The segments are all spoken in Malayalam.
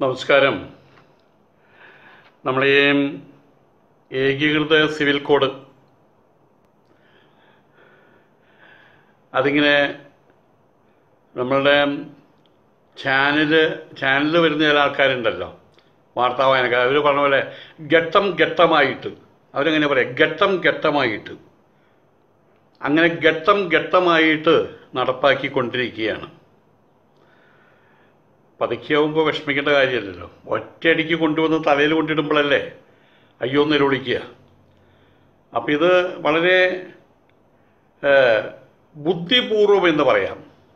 നമസ്കാരം നമ്മൾ ഈ ഏകീകൃത സിവിൽ കോഡ് അതിങ്ങനെ നമ്മളുടെ ചാനല് ചാനലിൽ വരുന്ന ചില ആൾക്കാരുണ്ടല്ലോ വാർത്താ വായനക്കാർ അവർ പറഞ്ഞ പോലെ ഘട്ടം ഘട്ടമായിട്ട് അവരെങ്ങനെ പറയാം ഘട്ടം ഘട്ടമായിട്ട് അങ്ങനെ ഘട്ടം ഘട്ടമായിട്ട് നടപ്പാക്കിക്കൊണ്ടിരിക്കുകയാണ് പതുക്കിയാവുമ്പോൾ വിഷമിക്കേണ്ട കാര്യമല്ലല്ലോ ഒറ്റയടിക്ക് കൊണ്ടുവന്ന് തലയിൽ കൊണ്ടിടുമ്പോഴല്ലേ അയ്യോ എന്ന് നിലവിളിക്കുക അപ്പം ഇത് വളരെ ഏഹ്, ബുദ്ധിപൂർവം എന്ന് പറയാം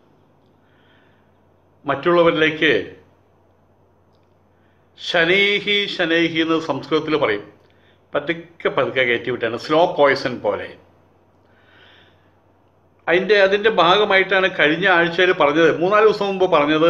മറ്റുള്ളവരിലേക്ക് ശനൈഹി ശനൈഹി എന്ന് സംസ്കൃതത്തിൽ പറയും പതുക്കെ പതുക്കെ കയറ്റി വിട്ടാണ് സ്ലോ പോയ്സൺ പോലെ അതിൻ്റെ അതിൻ്റെ ഭാഗമായിട്ടാണ് കഴിഞ്ഞ ആഴ്ചയിൽ പറഞ്ഞത് മൂന്നാല് ദിവസം മുമ്പ് പറഞ്ഞത്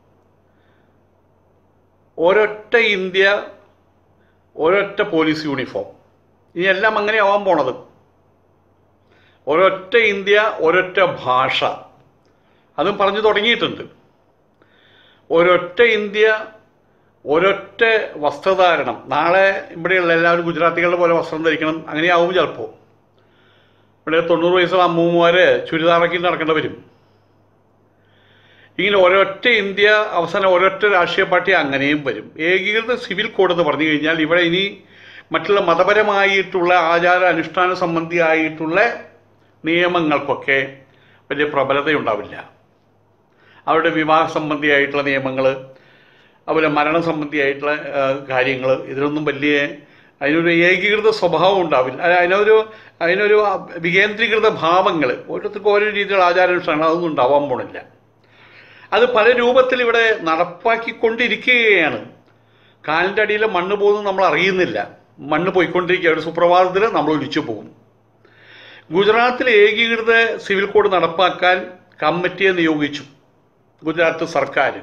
ഒരൊറ്റ ഇന്ത്യ ഒരൊറ്റ പോലീസ് യൂണിഫോം ഇനി എല്ലാം അങ്ങനെ ആവാൻ പോണത് ഒരൊറ്റ ഇന്ത്യ ഒരൊറ്റ ഭാഷ അതും പറഞ്ഞു തുടങ്ങിയിട്ടുണ്ട് ഒരൊറ്റ ഇന്ത്യ ഒരൊറ്റ വസ്ത്രധാരണം നാളെ ഇവിടെയുള്ള എല്ലാവരും ഗുജറാത്തികളുടെ പോലെ വസ്ത്രം ധരിക്കണം അങ്ങനെയാവും ചിലപ്പോൾ ഇവിടെ തൊണ്ണൂറ് വയസ്സുള്ള അമ്മൂമ്മമാർ ചുരിദാറൊക്കെ നടക്കേണ്ടി വരും ഇങ്ങനെ ഒരൊറ്റ ഇന്ത്യ അവസാനം ഒരൊറ്റ രാഷ്ട്രീയ പാർട്ടി അങ്ങനെയും വരും ഏകീകൃത സിവിൽ കോഡ് എന്ന് പറഞ്ഞു കഴിഞ്ഞാൽ ഇവിടെ ഇനി മറ്റുള്ള മതപരമായിട്ടുള്ള ആചാര അനുഷ്ഠാന സംബന്ധിയായിട്ടുള്ള നിയമങ്ങൾക്കൊക്കെ വലിയ പ്രബലതയുണ്ടാവില്ല അവരുടെ വിവാഹ സംബന്ധിയായിട്ടുള്ള നിയമങ്ങൾ അവരുടെ മരണ സംബന്ധിയായിട്ടുള്ള കാര്യങ്ങൾ ഇതിലൊന്നും വലിയ അതിനൊരു ഏകീകൃത സ്വഭാവം ഉണ്ടാവില്ല അല്ല, അതിനൊരു അതിനൊരു വികേന്ദ്രീകൃത ഭാവങ്ങൾ ഓരോരുത്തർക്കും ഓരോ രീതിയിലുള്ള ആചാരാനുഷ്ഠാനങ്ങൾ അതൊന്നും ഉണ്ടാവാൻ പോണില്ല അത് പല രൂപത്തിൽ ഇവിടെ നടപ്പാക്കിക്കൊണ്ടിരിക്കുകയാണ് കാലിൻ്റെ അടിയിലെ മണ്ണ് പോകുന്നത് നമ്മൾ അറിയുന്നില്ല മണ്ണ് പോയിക്കൊണ്ടിരിക്കുക ഒരു സുപ്രഭാതത്തിൽ നമ്മൾ ഒലിച്ചു പോകും ഗുജറാത്തിൽ ഏകീകൃത സിവിൽ കോഡ് നടപ്പാക്കാൻ കമ്മിറ്റിയെ നിയോഗിച്ചു ഗുജറാത്ത് സർക്കാർ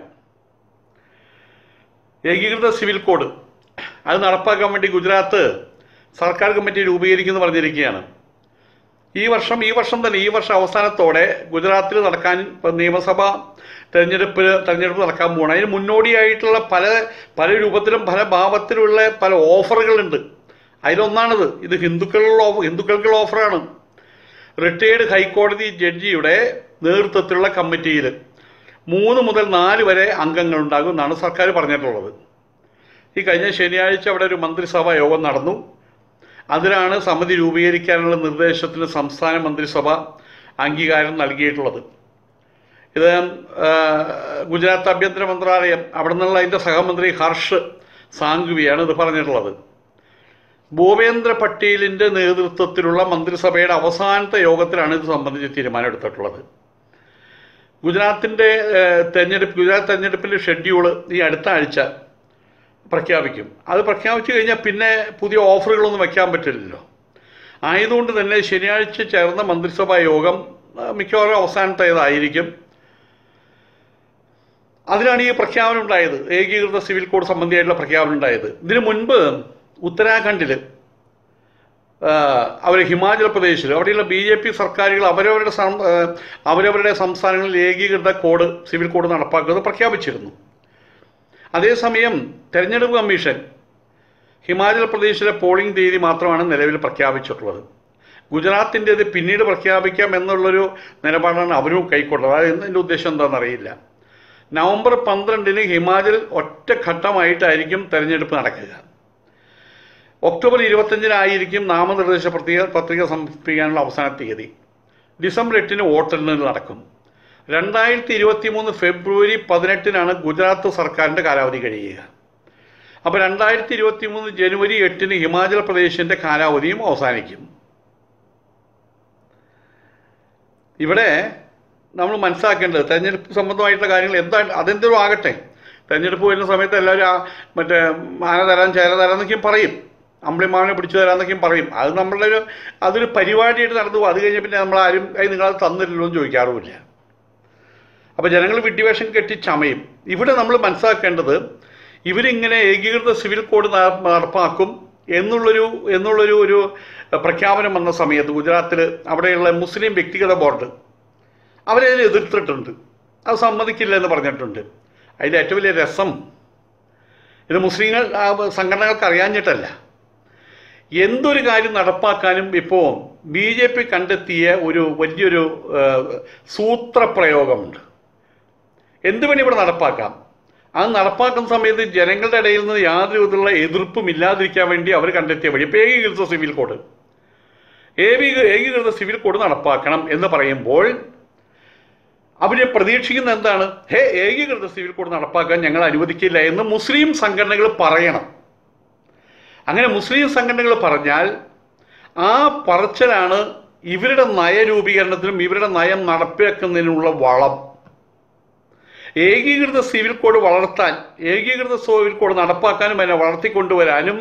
ഏകീകൃത സിവിൽ കോഡ് അത് നടപ്പാക്കാൻ വേണ്ടി ഗുജറാത്ത് സർക്കാർ കമ്മിറ്റി രൂപീകരിക്കുമെന്ന് പറഞ്ഞിരിക്കുകയാണ് ഈ വർഷം ഈ വർഷം തന്നെ ഈ വർഷം അവസാനത്തോടെ ഗുജറാത്തിൽ നടക്കാൻ ഇപ്പം നിയമസഭ തെരഞ്ഞെടുപ്പ് തെരഞ്ഞെടുപ്പ് നടക്കാൻ പോകണം അതിന് മുന്നോടിയായിട്ടുള്ള പല പല രൂപത്തിലും പല ഭാവത്തിലുള്ള പല ഓഫറുകളുണ്ട് അതിലൊന്നാണിത് ഇത് ഹിന്ദുക്കളുള്ള ഓഫർ ഹിന്ദുക്കൾക്കുള്ള ഓഫറാണ് റിട്ടയേർഡ് ഹൈക്കോടതി ജഡ്ജിയുടെ നേതൃത്വത്തിലുള്ള കമ്മിറ്റിയിൽ മൂന്ന് മുതൽ നാല് വരെ അംഗങ്ങളുണ്ടാകും എന്നാണ് സർക്കാർ പറഞ്ഞിട്ടുള്ളത് ഈ കഴിഞ്ഞ ശനിയാഴ്ച അവിടെ ഒരു മന്ത്രിസഭാ യോഗം നടന്നു അതിലാണ് സമിതി രൂപീകരിക്കാനുള്ള നിർദ്ദേശത്തിന് സംസ്ഥാന മന്ത്രിസഭ അംഗീകാരം നൽകിയിട്ടുള്ളത് ഇത് ആ, ഗുജറാത്ത് ആഭ്യന്തര മന്ത്രാലയം അവിടെ നിന്നുള്ള അതിൻ്റെ സഹമന്ത്രി ഹർഷ് സാങ്വിയാണ് ഇത് പറഞ്ഞിട്ടുള്ളത് ഭൂപേന്ദ്ര പട്ടേലിൻ്റെ നേതൃത്വത്തിലുള്ള മന്ത്രിസഭയുടെ അവസാനത്തെ യോഗത്തിലാണ് ഇത് സംബന്ധിച്ച് തീരുമാനമെടുത്തിട്ടുള്ളത് ഗുജറാത്തിൻ്റെ ഏഹ്, തെരഞ്ഞെടുപ്പ് ഗുജറാത്ത് തെരഞ്ഞെടുപ്പിൻ്റെ ഷെഡ്യൂള് ഈ അടുത്ത ആഴ്ച പ്രഖ്യാപിക്കും അത് പ്രഖ്യാപിച്ചു കഴിഞ്ഞാൽ പിന്നെ പുതിയ ഓഫറുകളൊന്നും വയ്ക്കാൻ പറ്റില്ലല്ലോ ആയതുകൊണ്ട് തന്നെ ശനിയാഴ്ച ചേർന്ന മന്ത്രിസഭാ യോഗം ആ, മിക്കവാറും അവസാനത്തേതായിരിക്കും അതിലാണ് ഈ പ്രഖ്യാപനം ഉണ്ടായത് ഏകീകൃത സിവിൽ കോഡ് സംബന്ധിയായിട്ടുള്ള പ്രഖ്യാപനം ഉണ്ടായത് ഇതിനു മുൻപ് ഉത്തരാഖണ്ഡിൽ അവർ ഹിമാചൽ പ്രദേശിൽ അവിടെയുള്ള ബി ജെ പി സർക്കാരുകൾ അവരവരുടെ സം- ആ, അവരവരുടെ സംസ്ഥാനങ്ങളിൽ ഏകീകൃത കോഡ് സിവിൽ കോഡ് നടപ്പാക്കുന്നത് പ്രഖ്യാപിച്ചിരുന്നു അതേസമയം തെരഞ്ഞെടുപ്പ് കമ്മീഷൻ ഹിമാചൽ പ്രദേശിലെ പോളിംഗ് തീയതി മാത്രമാണ് നിലവിൽ പ്രഖ്യാപിച്ചിട്ടുള്ളത് ഗുജറാത്തിൻ്റേത് പിന്നീട് പ്രഖ്യാപിക്കാം എന്നുള്ളൊരു നിലപാടാണ് അവരും കൈക്കൊണ്ടത് അത് എന്നതിൻ്റെ ഉദ്ദേശം എന്താണെന്നറിയില്ല നവംബർ പന്ത്രണ്ടിന് ഹിമാചൽ ഒറ്റഘട്ടമായിട്ടായിരിക്കും തെരഞ്ഞെടുപ്പ് നടക്കുക ഒക്ടോബർ ഇരുപത്തഞ്ചിനായിരിക്കും നാമനിർദ്ദേശ പത്രിക പത്രിക സമർപ്പിക്കാനുള്ള അവസാന തീയതി ഡിസംബർ എട്ടിന് വോട്ടെണ്ണൽ നടക്കും രണ്ടായിരത്തി ഇരുപത്തി മൂന്ന് ഫെബ്രുവരി പതിനെട്ടിനാണ് ഗുജറാത്ത് സർക്കാരിൻ്റെ കാലാവധി കഴിയുക അപ്പോൾ രണ്ടായിരത്തി ഇരുപത്തി മൂന്ന് ജനുവരി എട്ടിന് ഹിമാചൽ പ്രദേശിൻ്റെ കാലാവധിയും അവസാനിക്കും ഇവിടെ നമ്മൾ മനസ്സിലാക്കേണ്ടത് തെരഞ്ഞെടുപ്പ് സംബന്ധമായിട്ടുള്ള കാര്യങ്ങൾ എന്താ അതെന്തെങ്കിലും ആകട്ടെ തെരഞ്ഞെടുപ്പ് വരുന്ന സമയത്ത് എല്ലാവരും ആ മറ്റേ ആന തരാൻ ചേര തരാന്നൊക്കെയും പറയും അമ്പിളിമാവിനെ പിടിച്ചു തരാന്നൊക്കെയും പറയും അത് നമ്മളുടെ ഒരു അതൊരു പരിപാടിയായിട്ട് നടന്നു പോകും അത് കഴിഞ്ഞ് പിന്നെ നമ്മൾ ആരും "ഏയ് നിങ്ങളത് തന്നില്ലല്ലോ എന്ന് ചോദിക്കാറുമില്ല അപ്പോൾ ജനങ്ങൾ വിഡ്ഢിവേഷം കെട്ടി ചമയും ഇവിടെ നമ്മൾ മനസ്സിലാക്കേണ്ടത് ഇവരിങ്ങനെ ഏകീകൃത സിവിൽ കോഡ് ന- നടപ്പാക്കും എന്നുള്ളൊരു എന്നുള്ളൊരു ഒരു പ്രഖ്യാപനം വന്ന സമയത്ത് ഗുജറാത്തിൽ അവിടെയുള്ള മുസ്ലിം വ്യക്തിഗത ബോർഡ് അവരതിനെ എതിർത്തിട്ടുണ്ട് അത് സമ്മതിക്കില്ല എന്ന് പറഞ്ഞിട്ടുണ്ട് അതിൻ്റെ ഏറ്റവും വലിയ രസം ഇത് മുസ്ലിങ്ങൾ ആ, സംഘടനകൾക്ക് അറിയാഞ്ഞിട്ടല്ല എന്തൊരു കാര്യം നടപ്പാക്കാനും ഇപ്പോൾ ബി ജെ പി കണ്ടെത്തിയ ഒരു വലിയൊരു ആ, സൂത്രപ്രയോഗമുണ്ട് എന്ത് വേണി ഇവിടെ നടപ്പാക്കാം അത് നടപ്പാക്കുന്ന സമയത്ത് ജനങ്ങളുടെ ഇടയിൽ നിന്ന് യാതൊരു വിധത്തിലുള്ള എതിർപ്പും ഇല്ലാതിരിക്കാൻ വേണ്ടി അവർ കണ്ടെത്തിയ വഴി ഇപ്പോൾ ഏകീകൃത സിവിൽ കോഡ് ഏകീ ഏകീകൃത സിവിൽ കോഡ് നടപ്പാക്കണം എന്ന് പറയുമ്പോൾ അവരെ പ്രതീക്ഷിക്കുന്ന എന്താണ് ഹേ ഏകീകൃത സിവിൽ കോഡ് നടപ്പാക്കാൻ ഞങ്ങൾ അനുവദിക്കില്ല എന്ന് മുസ്ലിം സംഘടനകൾ പറയണം അങ്ങനെ മുസ്ലിം സംഘടനകൾ പറഞ്ഞാൽ ആ പറച്ചിലാണ് ഇവരുടെ നയരൂപീകരണത്തിനും ഇവരുടെ നയം നടപ്പിലാക്കുന്നതിനുള്ള വളം ഏകീകൃത സിവിൽ കോഡ് വളർത്താൻ ഏകീകൃത സിവിൽ കോഡ് നടപ്പാക്കാനും അതിനെ വളർത്തിക്കൊണ്ടുവരാനും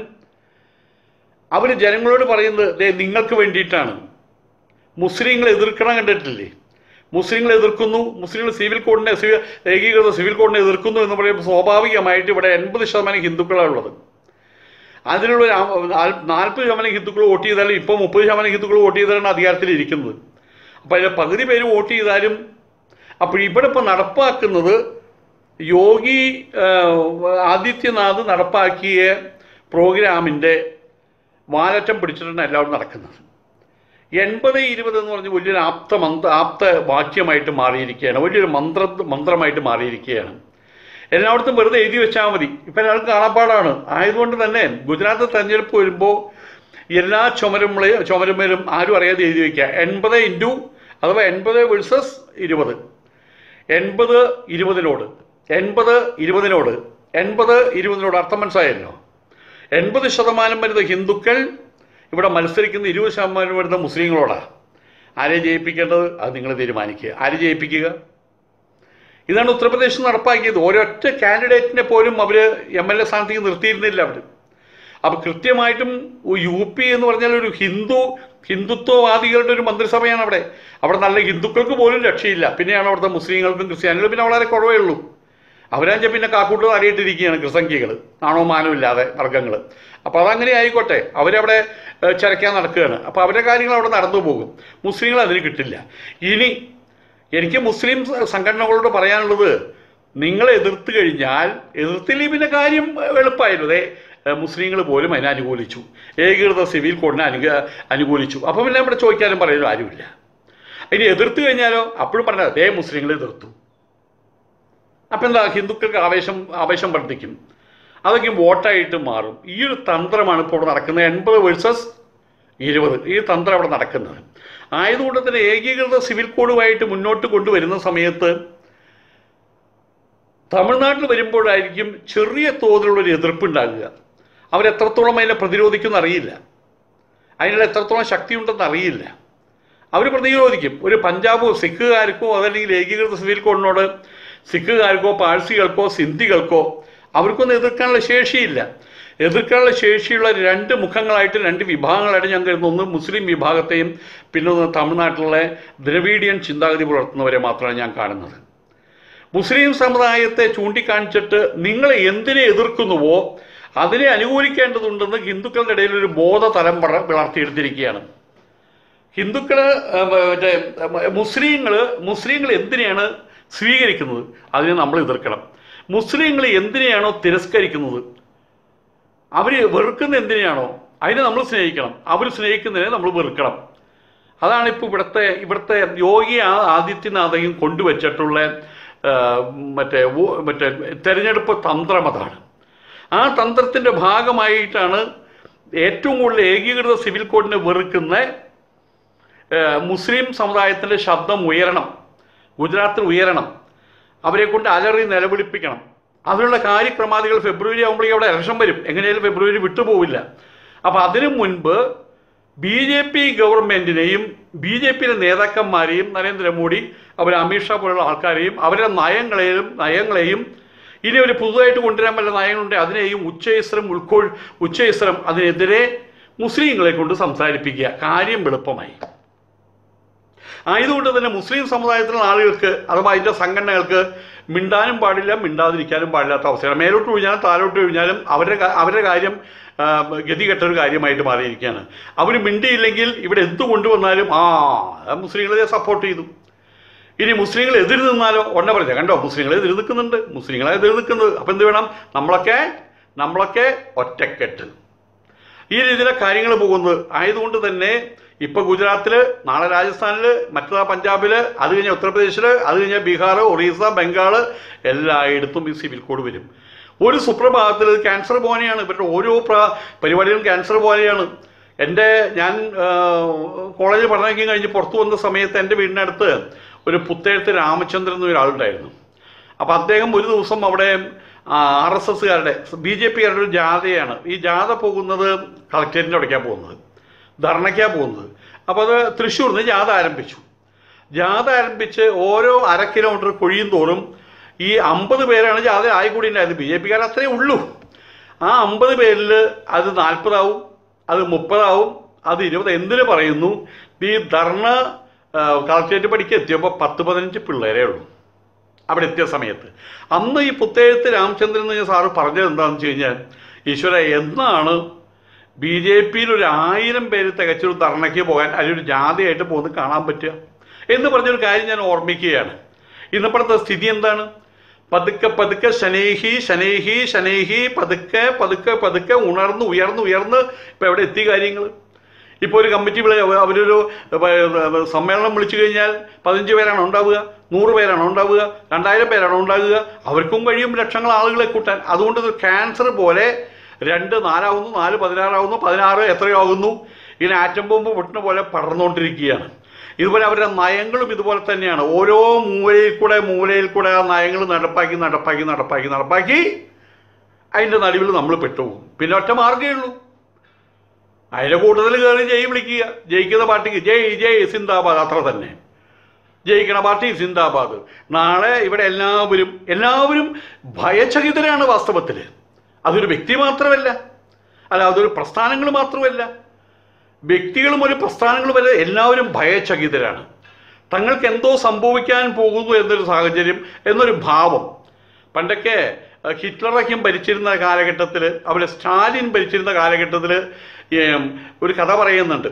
അവർ ജനങ്ങളോട് പറയുന്നത് ദേ നിങ്ങൾക്ക് വേണ്ടിയിട്ടാണ് മുസ്ലിങ്ങളെ എതിർക്കണം കണ്ടിട്ടില്ലേ മുസ്ലിങ്ങളെ എതിർക്കുന്നു മുസ്ലിങ്ങൾ സിവിൽ കോഡിനെ സിവി- ഏകീകൃത സിവിൽ കോഡിനെ എതിർക്കുന്നു എന്ന് പറയുമ്പോൾ സ്വാഭാവികമായിട്ട് ഇവിടെ എൺപത് ശതമാനം ഹിന്ദുക്കളാണ് ഉള്ളത് അതിനുള്ള ഒരു ആ- നാൽപ്പത് ശതമാനം ഹിന്ദുക്കൾ വോട്ട് ചെയ്താലും ഇപ്പോൾ മുപ്പത് ശതമാനം ഹിന്ദുക്കൾ വോട്ട് ചെയ്താലാണ് അധികാരത്തിൽ ഇരിക്കുന്നത് അപ്പോൾ അതിൽ പകുതി പേര് വോട്ട് ചെയ്താലും അപ്പോൾ ഇവിടെ ഇപ്പോൾ നടപ്പാക്കുന്നത് യോഗി ആ, ആദിത്യനാഥ് നടപ്പാക്കിയ പ്രോഗ്രാമിൻ്റെ വാലറ്റം പിടിച്ചിട്ടാണ് എല്ലാവരും നടക്കുന്നത് എൺപത് ഇരുപത് എന്ന് പറഞ്ഞ് വലിയൊരു ആപ്ത മന്ത്ര ആപ്ത വാക്യമായിട്ട് മാറിയിരിക്കുകയാണ് വലിയൊരു മന്ത്ര മന്ത്രമായിട്ട് മാറിയിരിക്കുകയാണ് എല്ലായിടത്തും വെറുതെ എഴുതി വെച്ചാൽ മതി ഇപ്പം എല്ലാവർക്കും കാണാപ്പാടാണ് ആയതുകൊണ്ട് തന്നെ ഗുജറാത്ത് തെരഞ്ഞെടുപ്പ് വരുമ്പോൾ എല്ലാ ചുമരുമ്മളെയും ചുമരുമേലും ആരും അറിയാതെ എഴുതി വയ്ക്കുക എൺപത് ഇൻറ്റു അഥവാ എൺപത് വേഴ്സസ് ഇരുപത് എൺപത് ഇരുപതിനോട് എൺപത് ഇരുപതിനോട് എൺപത് ഇരുപതിനോട് അർത്ഥം മനസ്സിലായല്ലോ എൺപത് ശതമാനം വരുന്ന ഹിന്ദുക്കൾ ഇവിടെ മത്സരിക്കുന്ന ഇരുപത് ശതമാനം വരുന്ന മുസ്ലിങ്ങളോടാണ് ആരെ ജയിപ്പിക്കേണ്ടത് അത് നിങ്ങൾ തീരുമാനിക്കുക ആര് ജയിപ്പിക്കുക ഇതാണ് ഉത്തർപ്രദേശ് നടപ്പാക്കിയത് ഒരൊറ്റ കാൻഡിഡേറ്റിനെ പോലും അവർ എം എൽ എ സ്ഥാനത്തേക്ക് നിർത്തിയിരുന്നില്ല അവർ അപ്പോൾ കൃത്യമായിട്ടും യു പി എന്ന് പറഞ്ഞാൽ ഒരു ഹിന്ദു ഹിന്ദുത്വവാദികളുടെ ഒരു മന്ത്രിസഭയാണ് അവിടെ അവിടെ നല്ല ഹിന്ദുക്കൾക്ക് പോലും രക്ഷയില്ല പിന്നെയാണ് അവിടുത്തെ മുസ്ലിങ്ങൾക്കും ക്രിസ്ത്യാനികളും പിന്നെ വളരെ കുറവേ ഉള്ളൂ അവരാച്ച പിന്നെ കാക്കൂട്ട് അറിയിട്ടിരിക്കുകയാണ് ക്രിസംഖ്യകൾ ആണോ മാനോ ഇല്ലാതെ വർഗ്ഗങ്ങൾ അപ്പോൾ അതങ്ങനെ ആയിക്കോട്ടെ അവരവിടെ ഏഹ്, ചരക്കാൻ നടക്കുകയാണ് അപ്പോൾ അവരുടെ കാര്യങ്ങൾ അവിടെ നടന്നു പോകും മുസ്ലിങ്ങൾ അതിന് കിട്ടില്ല ഇനി എനിക്ക് മുസ്ലിം സംഘടനകളോട് പറയാനുള്ളത് നിങ്ങൾ എതിർത്ത് കഴിഞ്ഞാൽ എതിർത്തില്ലെങ്കിൽ പിന്നെ കാര്യം എളുപ്പമായിരുന്നു അതെ മുസ്ലിങ്ങൾ പോലും അതിനെ അനുകൂലിച്ചു ഏകീകൃത സിവിൽ കോഡിനെ അനു അനുകൂലിച്ചു അപ്പോൾ പിന്നെ ഇവിടെ ചോദിക്കാനും പറയാനും ആരുമില്ല ഇനി എതിർത്ത് കഴിഞ്ഞാലോ അപ്പോഴും പറഞ്ഞാൽ അതേ മുസ്ലിങ്ങൾ എതിർത്തു അപ്പം എന്താ ഹിന്ദുക്കൾക്ക് ആവേശം ആവേശം വർദ്ധിക്കും അതൊക്കെ വോട്ടായിട്ട് മാറും ഈ ഒരു തന്ത്രമാണ് ഇപ്പോൾ ഇവിടെ നടക്കുന്നത് എൺപത് വേഴ്സസ് ഇരുപത് ഈ തന്ത്രം അവിടെ നടക്കുന്നത് ആയതുകൊണ്ട് തന്നെ ഏകീകൃത സിവിൽ കോഡുമായിട്ട് മുന്നോട്ട് കൊണ്ടുവരുന്ന സമയത്ത് തമിഴ്നാട്ടിൽ വരുമ്പോഴായിരിക്കും ചെറിയ തോതിലുള്ളൊരു എതിർപ്പുണ്ടാകുക അവരെത്രത്തോളം അതിനെ പ്രതിരോധിക്കുമെന്ന് അറിയില്ല അതിനുള്ള എത്രത്തോളം ശക്തിയുണ്ടെന്ന് അറിയില്ല അവർ പ്രതിരോധിക്കും ഒരു പഞ്ചാബോ സിഖുകാർക്കോ അതല്ലെങ്കിൽ ഏകീകൃത സിവിൽ കോഡിനോട് സിഖുകാർക്കോ പാഴ്സികൾക്കോ സിന്ധികൾക്കോ അവർക്കൊന്നും എതിർക്കാനുള്ള ശേഷിയില്ല എതിർക്കാനുള്ള ശേഷിയുള്ള രണ്ട് മുഖങ്ങളായിട്ട് രണ്ട് വിഭാഗങ്ങളായിട്ട് ഞാൻ കരുതുന്നു ഒന്ന് മുസ്ലിം വിഭാഗത്തെയും പിന്നെ ഒന്ന് തമിഴ്നാട്ടിലെ ദ്രവീഡിയൻ ചിന്താഗതി പുലർത്തുന്നവരെ മാത്രമാണ് ഞാൻ കാണുന്നത് മുസ്ലിം സമുദായത്തെ ചൂണ്ടിക്കാണിച്ചിട്ട് നിങ്ങൾ എന്തിനെ എതിർക്കുന്നുവോ അതിനെ അനുകൂലിക്കേണ്ടതുണ്ടെന്ന് ഹിന്ദുക്കളുടെ ഇടയിൽ ഒരു ബോധതലം വള- വളർത്തിയെടുത്തിരിക്കുകയാണ് ഹിന്ദുക്കൾ മറ്റേ മുസ്ലിങ്ങൾ മുസ്ലിങ്ങൾ എന്തിനെയാണ് സ്വീകരിക്കുന്നത് അതിനെ നമ്മൾ എതിർക്കണം മുസ്ലിങ്ങൾ എന്തിനെയാണോ തിരസ്കരിക്കുന്നത് അവർ വെറുക്കുന്ന എന്തിനെയാണോ അതിനെ നമ്മൾ സ്നേഹിക്കണം അവർ സ്നേഹിക്കുന്നതിനെ നമ്മൾ വെറുക്കണം അതാണ് ഇപ്പോൾ ഇവിടുത്തെ ഇവിടുത്തെ യോഗി ആ- ആദിത്യനാഥയും കൊണ്ടുവച്ചിട്ടുള്ള ആ, മറ്റേ വോ- മറ്റേ തെരഞ്ഞെടുപ്പ് തന്ത്രം അതാണ് ആ തന്ത്രത്തിൻ്റെ ഭാഗമായിട്ടാണ് ഏറ്റവും കൂടുതൽ ഏകീകൃത സിവിൽ കോഡിനെ വെറുക്കുന്ന ആ, മുസ്ലിം സമുദായത്തിൻ്റെ ശബ്ദം ഉയരണം ഗുജറാത്തിൽ ഉയരണം അവരെ കൊണ്ട് അലറി നിലവിളിപ്പിക്കണം അതിനുള്ള കാര്യക്രമാദികൾ ഫെബ്രുവരി ആകുമ്പോഴേക്കും അവിടെ ഇലക്ഷൻ വരും എങ്ങനെയാലും ഫെബ്രുവരി വിട്ടുപോവില്ല അപ്പോൾ അതിനു മുൻപ് B J P ഗവൺമെൻറ്റിനെയും B J പിയിലെ നേതാക്കന്മാരെയും നരേന്ദ്രമോദി അവർ അമിത്ഷാ പോലുള്ള ആൾക്കാരെയും അവരുടെ നയങ്ങളെയും നയങ്ങളെയും ഇനി അവർ പുതുതായിട്ട് കൊണ്ടുവരാൻ വല്ല നയങ്ങളുണ്ടെങ്കിൽ അതിനെയും ഉച്ചയിസ്രം ഉൾക്കൊൾ ഉച്ചയിസ്രം അതിനെതിരെ മുസ്ലിങ്ങളെ കൊണ്ട് സംസാരിപ്പിക്കുക കാര്യം എളുപ്പമായി ആയതുകൊണ്ട് തന്നെ മുസ്ലിം സമുദായത്തിലുള്ള ആളുകൾക്ക് അഥവാ അതിൻ്റെ സംഘടനകൾക്ക് മിണ്ടാനും പാടില്ല മിണ്ടാതിരിക്കാനും പാടില്ലാത്ത അവസ്ഥയാണ് മേലോട്ട് ഒഴിഞ്ഞാലും താഴോട്ട് ഒഴിഞ്ഞാലും അവരുടെ കാ- അവരുടെ കാര്യം ആ, ഗതികെട്ട ഒരു കാര്യമായിട്ട് മാറിയിരിക്കുകയാണ് അവർ മിണ്ടിയില്ലെങ്കിൽ ഇവിടെ എന്ത് കൊണ്ടുവന്നാലും ആ അത് മുസ്ലിങ്ങളെ സപ്പോർട്ട് ചെയ്തു ഇനി മുസ്ലിങ്ങൾ എതിര് നിന്നാലോ ഉടനെ പറഞ്ഞ കണ്ടോ മുസ്ലിങ്ങളെ എതിര് നിൽക്കുന്നുണ്ട് മുസ്ലിങ്ങളെ എതിര് നിൽക്കുന്നത് അപ്പം എന്ത് വേണം നമ്മളൊക്കെ നമ്മളൊക്കെ ഒറ്റക്കെട്ട് ഈ രീതിയിലെ കാര്യങ്ങൾ പോകുന്നത് ആയതുകൊണ്ട് തന്നെ ഇപ്പൊ ഗുജറാത്തില് നാളെ രാജസ്ഥാനില് മറ്റന്നാ പഞ്ചാബില് അത് കഴിഞ്ഞ ഉത്തർപ്രദേശില് അത് കഴിഞ്ഞ ബീഹാർ ഒറീസ ബംഗാള് എല്ലായിടത്തും ഈ സിവിൽ കോഡ് വരും ഒരു സുപ്രഭാതത്തിൽ ഇത് ക്യാൻസർ പോലെയാണ് ഇവരുടെ ഓരോ പ്ര- പരിപാടികളും ക്യാൻസർ പോലെയാണ് എൻ്റെ ഞാൻ കോളേജിൽ പഠനം കഴിഞ്ഞ് പുറത്തു വന്ന സമയത്ത് എൻ്റെ വീടിനടുത്ത് ഒരു പുത്തേഴത്ത് രാമചന്ദ്രൻ എന്നൊരാളുണ്ടായിരുന്നു അപ്പോൾ അദ്ദേഹം ഒരു ദിവസം അവിടെ ആർ എസ് എസ്സുകാരുടെ ബി ജെ പിക്കാരുടെ ഒരു ജാഥയാണ് ഈ ജാഥ പോകുന്നത് കളക്ടറേറ്റിൻ്റെ അവിടേക്കാണ് പോകുന്നത് ധർണയ്ക്കാണ് പോകുന്നത് അപ്പോൾ അത് തൃശ്ശൂരിൽ നിന്ന് ജാഥ ആരംഭിച്ചു ജാഥ ആരംഭിച്ച് ഓരോ അര കിലോമീറ്റർ കൊഴിയും തോറും ഈ അമ്പത് പേരാണ് ജാഥ ആയിക്കൂടി ഉണ്ടായത് ബി ജെ പിക്കാർ അത്രേ ഉള്ളൂ ആ അമ്പത് പേരിൽ അത് നാൽപ്പതാവും അത് മുപ്പതാവും അത് ഇരുപത് എന്തിനു പറയുന്നു ഈ ധർണ ആ, കളക്ടറേറ്റ് പടിക്ക് എത്തിയപ്പോൾ പത്ത് പതിനഞ്ച് പിള്ളേരേ ഉള്ളൂ അവിടെ എത്തിയ സമയത്ത് അന്ന് ഈ പുത്തേഴത്ത് രാമചന്ദ്രൻ എന്ന് സാറ് പറഞ്ഞത് എന്താണെന്ന് വെച്ച് കഴിഞ്ഞാൽ ഈശ്വര എന്നാണ് ബി ജെ പിയിൽ ഒരു ആയിരം പേര് തികച്ചൊരു ധർണയ്ക്ക് പോകാൻ അല്ലെങ്കിൽ ഒരു ജാഥയായിട്ട് പോകുന്നത് കാണാൻ പറ്റുക എന്ന് പറഞ്ഞൊരു കാര്യം ഞാൻ ഓർമ്മിക്കുകയാണ് ഇന്നപ്പോഴത്തെ സ്ഥിതി എന്താണ് പതുക്കെ പതുക്കെ ശനേഹി ശനേഹി ശനേഹി പതുക്കെ പതുക്കെ പതുക്കെ ഉണർന്ന് ഉയർന്ന് ഉയർന്ന് ഇപ്പം എവിടെ എത്തി കാര്യങ്ങൾ ഇപ്പോൾ ഒരു കമ്മിറ്റി വിളി അവരൊരു ഏർ, സമ്മേളനം വിളിച്ചു കഴിഞ്ഞാൽ പതിനഞ്ച് പേരാണ് ഉണ്ടാവുക നൂറ് പേരാണ് ഉണ്ടാവുക രണ്ടായിരം പേരാണ് ഉണ്ടാകുക അവർക്കും കഴിയും ലക്ഷങ്ങൾ ആളുകളെ കൂട്ടാൻ അതുകൊണ്ട് ഇത് ക്യാൻസർ പോലെ രണ്ട് നാലാവുന്നു നാല് പതിനാറാവുന്നു പതിനാറ് എത്രയാകുന്നു ഇങ്ങനെ ആറ്റം ബോംബ് പൊട്ടുന്ന പോലെ പടർന്നുകൊണ്ടിരിക്കുകയാണ് ഇതുപോലെ അവരുടെ നയങ്ങളും ഇതുപോലെ തന്നെയാണ് ഓരോ മൂലയിൽ കൂടെ മൂലയിൽ കൂടെ ആ നയങ്ങൾ നടപ്പാക്കി നടപ്പാക്കി നടപ്പാക്കി നടപ്പാക്കി അതിൻ്റെ നടുവിൽ നമ്മൾ പെട്ടുപോകും പിന്നെ ഒറ്റ മാർഗ്ഗമേ ഉള്ളൂ അതിൻ്റെ കൂട്ടത്തിൽ കയറി ജയ് വിളിക്കുക ജയിക്കുന്ന പാർട്ടിക്ക് ജയ് ജയ് സിന്ദാബാദ് അത്ര തന്നെ ജയിക്കണ പാർട്ടി സിന്ദാബാദ് നാളെ ഇവിടെ എല്ലാവരും എല്ലാവരും ഭയചകിതരാണ് വാസ്തവത്തിൽ അതൊരു വ്യക്തി മാത്രമല്ല അല്ല അതൊരു പ്രസ്ഥാനങ്ങൾ മാത്രമല്ല വ്യക്തികളും ഒരു പ്രസ്ഥാനങ്ങളും വരെ എല്ലാവരും ഭയചകിതരാണ് തങ്ങൾക്ക് എന്തോ സംഭവിക്കാൻ പോകുന്നു എന്നൊരു സാഹചര്യം എന്നൊരു ഭാവം പണ്ടൊക്കെ അഹ് ഹിറ്റ്ലറൊക്കെയും ഭരിച്ചിരുന്ന കാലഘട്ടത്തിൽ അവിടെ സ്റ്റാലിൻ ഭരിച്ചിരുന്ന കാലഘട്ടത്തിൽ ഒരു കഥ പറയുന്നുണ്ട്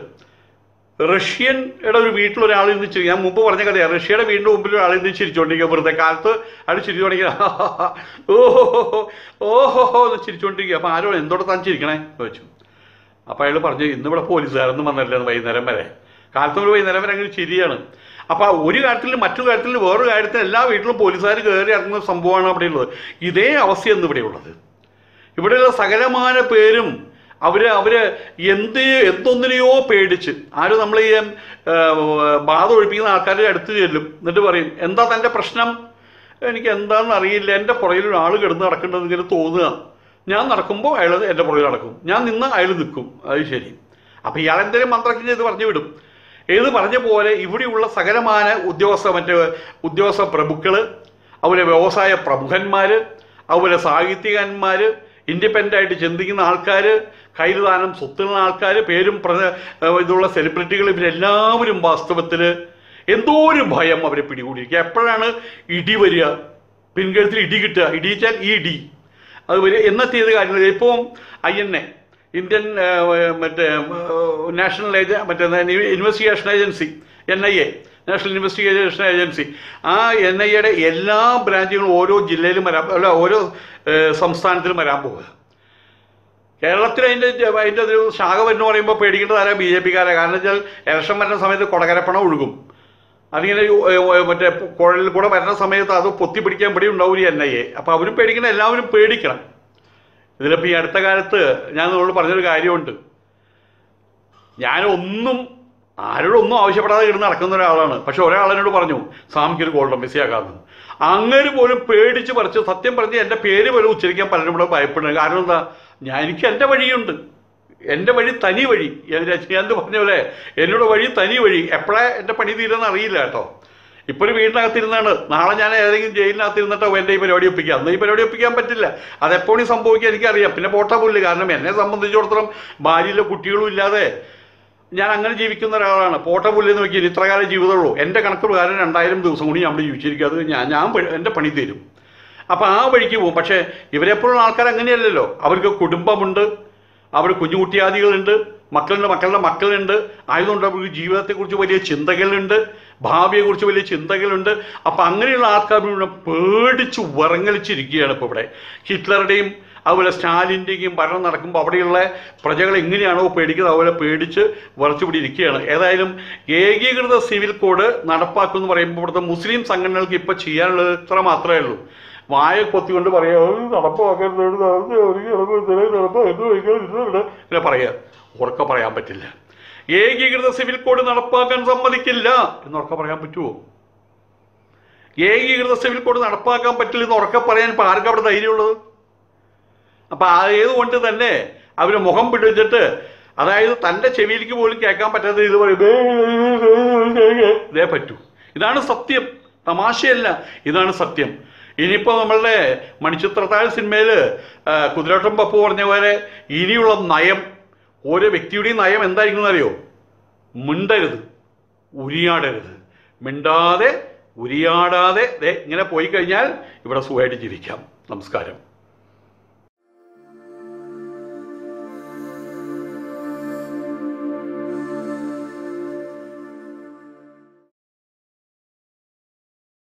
റഷ്യയുടെ ഒരു വീട്ടിൽ ഒരാൾ ഇന്ന് ചിരി ഞാൻ മുമ്പ് പറഞ്ഞ കഥയാണ് റഷ്യയുടെ വീടിൻ്റെ മുമ്പിൽ ഒരാൾ ഇന്ന് ചിരിച്ചുകൊണ്ടിരിക്കുക വെറുതെ കാലത്ത് അയാൾ ചിരിച്ചു തുടങ്ങിയ ഓഹോ ഓഹോ എന്ന് ചിരിച്ചുകൊണ്ടിരിക്കുക അപ്പോൾ ആരോ എന്തോടെ താൻ ചിരിക്കണേ എന്ന് ചോദിച്ചു അപ്പോൾ അയാൾ പറഞ്ഞു ഇന്നിവിടെ പോലീസുകാരൊന്നും വന്നില്ല വൈകുന്നേരം വരെ കാലത്ത് മുതൽ വൈകുന്നേരം വരെ അങ്ങനെ ചിരിയാണ് അപ്പോൾ ഒരു കാര്യത്തിൽ മറ്റൊരു കാര്യത്തിൽ വേറൊരു കാര്യത്തിൽ എല്ലാ വീട്ടിലും പോലീസുകാർ കയറി ഇറങ്ങുന്ന സംഭവമാണ് അവിടെ ഉള്ളത് ഇതേ അവസ്ഥയാണ് ഇവിടെ ഉള്ളത് ഇവിടെയുള്ള സകലമാന പേരും അവര് അവര് എന്ത് എന്തൊന്നിനെയോ പേടിച്ച് ആരും നമ്മൾ ഈ ആ, ബാധ ഒഴിപ്പിക്കുന്ന ആൾക്കാരുടെ അടുത്ത് ചെല്ലും എന്നിട്ട് പറയും എന്താ തൻ്റെ പ്രശ്നം എനിക്ക് എന്താണെന്ന് അറിയില്ല എൻ്റെ പുറകിൽ ഒരാൾ കിടന്ന് നടക്കേണ്ടത് ഇങ്ങനെ തോന്നുക ഞാൻ നടക്കുമ്പോൾ അയാൾ എൻ്റെ പുറകിൽ നടക്കും ഞാൻ നിന്ന് അയാൾ നിൽക്കും അത് ശരി അപ്പം ഇയാൾ എന്തെങ്കിലും മന്ത്രജ്ഞ ഇത് പറഞ്ഞു വിടും ഏത് പറഞ്ഞ പോലെ ഇവിടെയുള്ള സകലമാന ഉദ്യോഗസ്ഥ മറ്റേ ഉദ്യോഗസ്ഥ പ്രഭുക്കൾ അതുപോലെ വ്യവസായ പ്രമുഖന്മാർ അതുപോലെ സാഹിത്യകാരന്മാർ ഇൻഡിപെൻഡൻ്റ് ആയിട്ട് ചിന്തിക്കുന്ന ആൾക്കാർ കയ്യിൽ ദാനം സ്വത്തുള്ള ആൾക്കാർ പേരും പ്ര ഏഹ് ഇതുള്ള സെലിബ്രിറ്റികൾ ഇവരെല്ലാവരും വാസ്തവത്തിൽ എന്തോ ഒരു ഭയം അവരെ പിടികൂടിയിരിക്കുക എപ്പോഴാണ് ഇടി വരിക പിൻകഴുത്തിൽ ഇടി കിട്ടുക ഇടിയിച്ചാൽ ഈ ഇടി അത് വരെ എന്നത്തെ ചെയ്ത കാര്യങ്ങൾ ഇപ്പോൾ ഐ എൻ എ ഇന്ത്യൻ ഏഹ്, മറ്റേ ഏഹ്, നാഷണൽ ഏജ മറ്റേ investigation agency N I A national investigation agency ആ എൻ ഐ എയുടെ എല്ലാ ബ്രാഞ്ചുകളും ഓരോ ജില്ലയിലും വരാൻ അല്ല ഓരോ ഏഹ്, സംസ്ഥാനത്തിലും വരാൻ പോവുക കേരളത്തിൽ അതിൻ്റെ അതിൻ്റെ ഒരു ശാഖ വരുന്ന പറയുമ്പോൾ പേടിക്കേണ്ടത് ആരാ ബി ജെ പിക്കാരാ കാരണം വെച്ചാൽ ഇലക്ഷൻ വരുന്ന സമയത്ത് കൊടകരപ്പണം ഒഴുകും അതിങ്ങനെ ഈ, ഏ, ഏ, മറ്റേ കുഴലിൽ കൂടെ വരുന്ന സമയത്ത് അത് പൊത്തി പിടിക്കാൻ ഇവിടെ ഉണ്ടാവും എൻ ഐ എ അപ്പോൾ അവരും പേടിക്കണം എല്ലാവരും പേടിക്കണം ഇതിലിപ്പോൾ ഈ അടുത്ത കാലത്ത് ഞാൻ നിങ്ങളോട് പറഞ്ഞൊരു കാര്യമുണ്ട് ഞാനൊന്നും ആരോടൊന്നും ആവശ്യപ്പെടാതെ കിടന്ന് നടക്കുന്ന ഒരാളാണ് പക്ഷെ ഒരാൾ എന്നോട് പറഞ്ഞു സ്വാമിക്ക് ഒരു ഗോൾഡൻ മെസ്സിയാക്കാമെന്ന് അങ്ങനെ പോലും പേടിച്ച് പറിച്ച് സത്യം പറഞ്ഞ് എൻ്റെ പേര് പോലും ഉച്ചരിക്കാൻ പലരും ഇവിടെ ഭയപ്പെടുന്നത് കാരണം എന്താ ഞാൻ എനിക്ക് എൻ്റെ വഴിയുണ്ട് എൻ്റെ വഴി തനി വഴി ഞാൻ രജനീകാന്ത് പറഞ്ഞ പോലെ എന്നോട് വഴി തനി വഴി എപ്പോഴാ എൻ്റെ പണി തീരുമെന്ന് അറിയില്ല കേട്ടോ ഇപ്പോൾ ഒരു വീടിനകത്തിരുന്നാണ് നാളെ ഞാൻ ഏതെങ്കിലും ജയിലിനകത്തിരുന്നിട്ടോ എൻ്റെ ഈ പരിപാടി ഒപ്പിക്കാം അന്ന് ഈ പരിപാടി ഒപ്പിക്കാൻ പറ്റില്ല അതെപ്പോഴും സംഭവിക്കാൻ എനിക്കറിയാം പിന്നെ പോട്ടാ പുല്ല് കാരണം എന്നെ സംബന്ധിച്ചിടത്തോളം ഭാര്യയിലെ കുട്ടികളും ഇല്ലാതെ ഞാൻ അങ്ങനെ ജീവിക്കുന്ന ഒരാളാണ് പോട്ട പുല്ല് നോക്കി ഇത്ര കാലം ജീവിതമുള്ളൂ എൻ്റെ കണക്ക് പ്രകാരം രണ്ടായിരം ദിവസം കൂടി നമ്മൾ ജീവിച്ചിരിക്കും അത് ഞാൻ ഞാൻ പ- എൻ്റെ പണി തരും അപ്പോൾ ആ വഴിക്ക് പോകും പക്ഷേ ഇവരെപ്പോഴുള്ള ആൾക്കാർ അങ്ങനെയല്ലല്ലോ അവർക്ക് കുടുംബമുണ്ട് അവർ കുഞ്ഞുകുട്ടിയാദികളുണ്ട് മക്കളുണ്ട് മക്കളുടെ മക്കളുണ്ട് ആയതുകൊണ്ട് അവർക്ക് ജീവിതത്തെക്കുറിച്ച് വലിയ ചിന്തകളുണ്ട് ഭാവിയെക്കുറിച്ച് വലിയ ചിന്തകളുണ്ട് അപ്പം അങ്ങനെയുള്ള ആൾക്കാർ മുഴുവൻ പേടിച്ച് വിറങ്ങലിച്ചിരിക്കുകയാണ് ഇപ്പോൾ ഇവിടെ ഹിറ്റ്ലറുടെയും അതുപോലെ സ്റ്റാലിൻ്റെയും ഭരണം നടക്കുമ്പോൾ അവിടെയുള്ള പ്രജകൾ എങ്ങനെയാണോ പേടിക്കുന്നത് അതുപോലെ പേടിച്ച് വിറച്ചുപിടി ഇരിക്കുകയാണ് ഏതായാലും ഏകീകൃത സിവിൽ കോഡ് നടപ്പാക്കും എന്ന് പറയുമ്പോൾ ഇവിടുത്തെ മുസ്ലിം സംഘടനകൾക്ക് ഇപ്പോൾ ചെയ്യാനുള്ളത് ഇത്ര മാത്രമേ ഉള്ളൂ വായ പൊത്തിക്കൊണ്ട് പറയാ നടപ്പാക്കരുത് ഇങ്ങനെ പറയുക ഉറക്കെ പറയാൻ പറ്റില്ല ഏകീകൃത സിവിൽ കോഡ് നടപ്പാക്കാൻ സമ്മതിക്കില്ല എന്ന് ഉറക്കെ പറയാൻ പറ്റുമോ ഏകീകൃത സിവിൽ കോഡ് നടപ്പാക്കാൻ പറ്റില്ല എന്ന് ഉറക്കെ പറയാൻ ഇപ്പൊ ആർക്കും അവിടെ ധൈര്യമുള്ളത് അപ്പൊ ആയതുകൊണ്ട് തന്നെ അവര് മുഖം പിടിച്ചിട്ട് അതായത് തന്റെ ചെവിയിലേക്ക് പോലും കേൾക്കാൻ പറ്റാത്ത ഇത് പറയും ഇതേ പറ്റൂ ഇതാണ് സത്യം തമാശയല്ല ഇതാണ് സത്യം ഇനിയിപ്പോൾ നമ്മളുടെ മണിച്ചിത്രത്താഴ് സിനിമയിൽ കുതിരോട്ടം പപ്പു പറഞ്ഞ പോലെ ഇനിയുള്ള നയം ഓരോ വ്യക്തിയുടെയും നയം എന്തായിരിക്കും എന്നറിയോ മിണ്ടരുത് ഉരിയാടരുത് മിണ്ടാതെ ഉരിയാടാതെ ദേ ഇങ്ങനെ പോയി കഴിഞ്ഞാൽ ഇവിടെ സുഖമായിട്ട് ജീവിക്കാം നമസ്കാരം